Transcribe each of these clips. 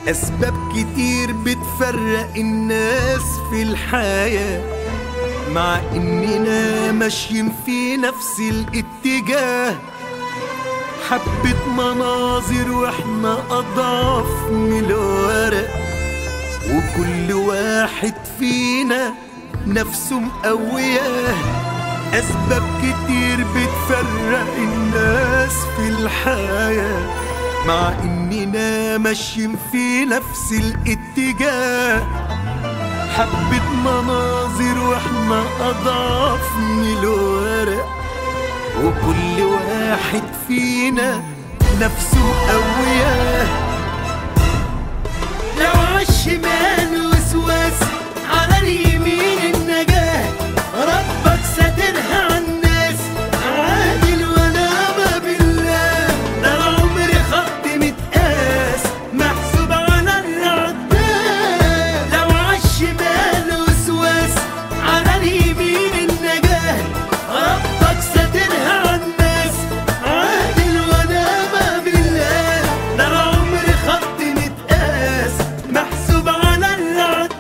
أسباب كتير بتفرق الناس في الحياة مع إننا ماشيين في نفس الاتجاه حبة مناظر وإحنا أضعف من الورق وكل واحد فينا نفسه مقوياه أسباب كتير بتفرق الناس في الحياة مع إننا ماشيين في نفس الاتجاه حبة مناظر وإحنا أضعاف من الورق وكل واحد فينا نفسه مقوياه لو عالشمال وسواس على اليمين النجاة ربك ساترها عالناس عادل ونعم بالله ده العمر خط متقاس محسوب على الرعداد لو عالشمال وسواس على اليمين النجاة ربك ساترها عالناس عادل ونعم بالله ده العمر خط متقاس محسوب على الرعداد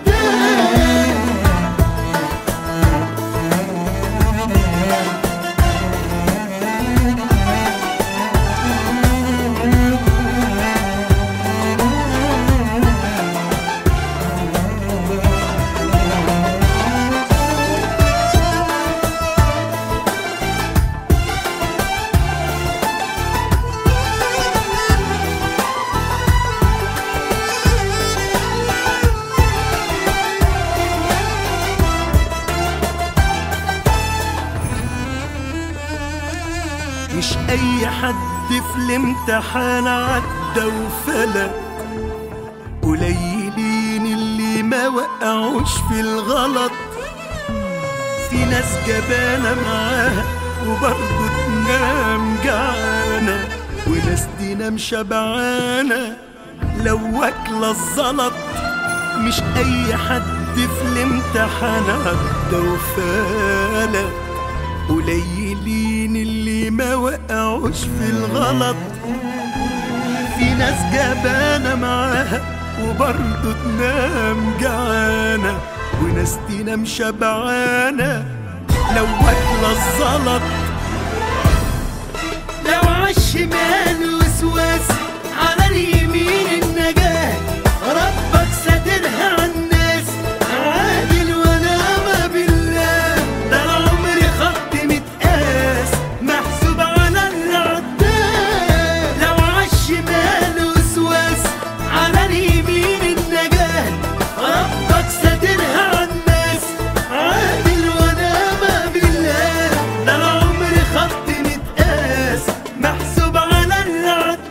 مش اي حد في الامتحان عدى وفلت قليلين اللي ما وقعوش في الغلط في ناس جبانة معاها وبرضه تنام جعانة وناس تنام شبعانة لو واكلة الزلط مش أي حد في الامتحان عدى وفالت قليلين اللي ما وقعوش في الغلط في ناس جبانة معاها وبرضه تنام جعانة وناس تنام شبعانة لو واكلة الزلط لو عالشمال وسواس على اليمين النجاة ربك ساترها عالناس عادل ونعم بالله ده العمر خط متقاس محسوب على الرعداد لو عالشمال وسواس على اليمين النجاة ربك ساترها عالناس عادل ونعم بالله ده العمر خط متقاس محسوب على الرعداد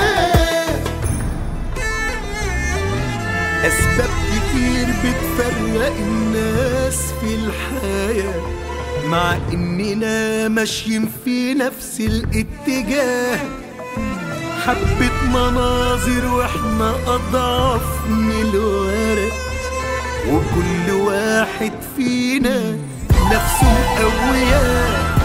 أسباب كتير بتفرق الناس في الحياة مع إننا ماشيين في نفس الاتجاه حبة مناظر وإحنا أضعف من الورق وكل واحد فينا نفسه مقوياه